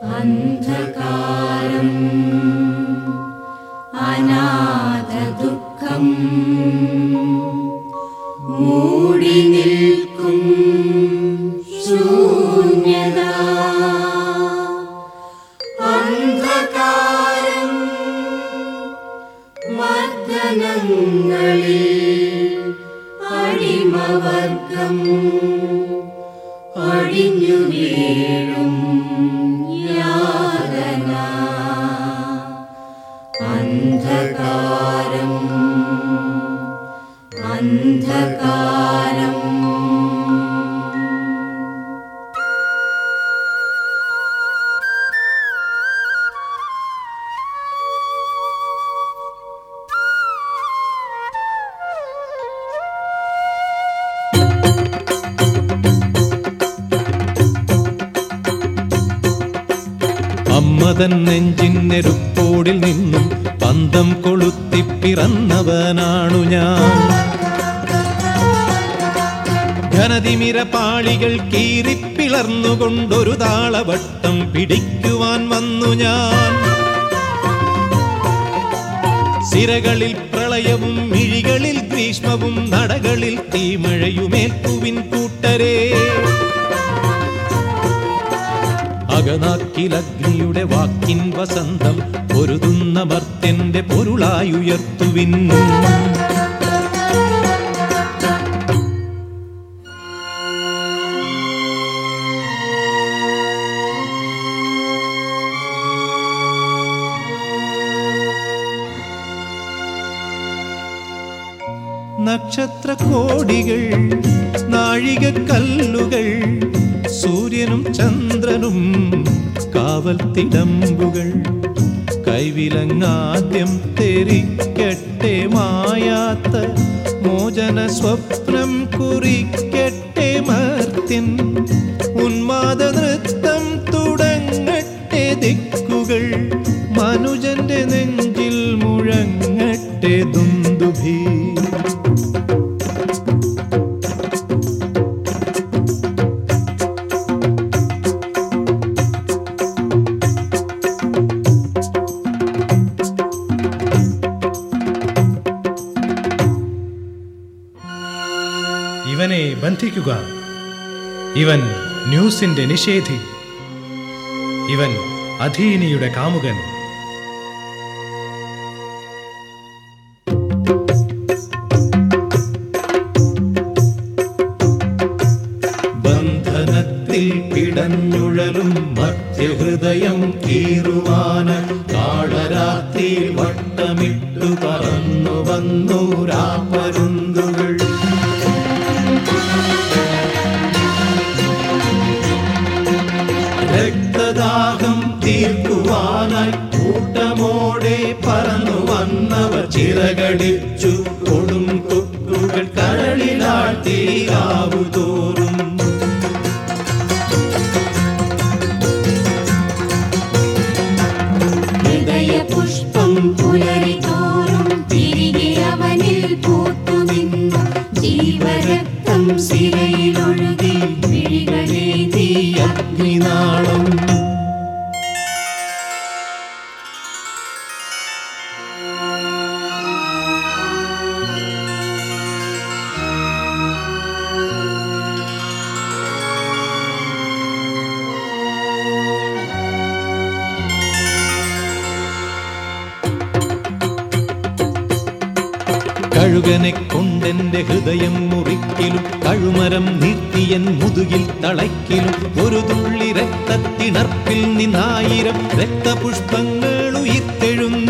അന്ധകാരം അനാഥദുഃഖം മൂടി നിൽക്കും ശൂന്യത അന്ധകാരം മർദ്ദനങ്ങളിൽ അടിമവർഗം അടിഞ്ഞു വീഴും യാതന അന്ധകാരം അന്ധകാരം അമ്മതൻ നെഞ്ചിന്നെരുപ്പോടിൽ നിന്നും പന്തം കൊളുത്തി പിറന്നവനാണു ഞാൻ ഘനതിമിര പാളികൾ കീറിപ്പിളർന്നുകൊണ്ടൊരു താളവട്ടം പിടിക്കുവാൻ വന്നു ഞാൻ സിരകളിൽ പ്രളയവും മിഴികളിൽ ഗ്രീഷ്മവും നടകളിൽ തീമഴയുമേൽക്കുവിൻ കൂട്ടരേ അകനാക്കിലഗ്നിയുടെ വാക്കിൻ വസന്തം പൊരുതുന്ന മർത്യന്റെ പൊരുളായുയർത്തുവിൻ നക്ഷത്രകോടികൾ നാഴികക്കല്ലുകൾ സൂര്യനും ചന്ദ്രനും കാവൽ തിടമ്പുകൾ കൈവിലങ്ങാദ്യം തെറിക്കട്ടെ മായാത്ത മോചന സ്വപ്നം കുറിക്കട്ടെ മർത്യൻ ഉന്മാദ നൃത്തം തുടങ്ങട്ടെ ദിക്കുകൾ മനുജന്റെ നെഞ്ചിൽ മുഴങ്ങട്ടെ ദുന്ദുഭീ ഇവനെ ബന്ധിക്കുക ഇവൻ ന്യൂസിന്റെ നിഷേധി ഇവൻ അധീനിയുടെ കാമുകൻ ബന്ധനത്തിൽ പിടഞ്ഞുഴലും മധ്യഹൃദയം കീറുവാന കാളരാത്രിയിൽ വട്ടമിട്ടു പറന്നു വന്നു രാപ്പരുന്തുകൾ രക്തദാഹം തീർക്കുവാനായി കൂട്ടമോടെ പറന്നു വന്നവർ ചിറകടിച്ചു കൊടും കൊക്കുകൾ കരളിലാട്ടി കാവുതോറും ഹൃദയ പുഷ്പം പുലരി തോറും തിരികെ അവനിൽ പൂത്തുനിന്നു ജീവരക്തം സിരയിലൊഴുകി വിഴികളെ തീയ അഗ്നിനാളം കഴുകനെ കൊണ്ടെന്റെ ഹൃദയം മുറിക്കിലും കഴുമരം നീർത്തിയൻ മുതുകിൽ തളയ്ക്കിലും ഒരു തുള്ളി രക്തത്തിണർപ്പിൽ നിന്നായിരം രക്തപുഷ്പങ്ങൾ ഉയിർത്തെഴുന്ന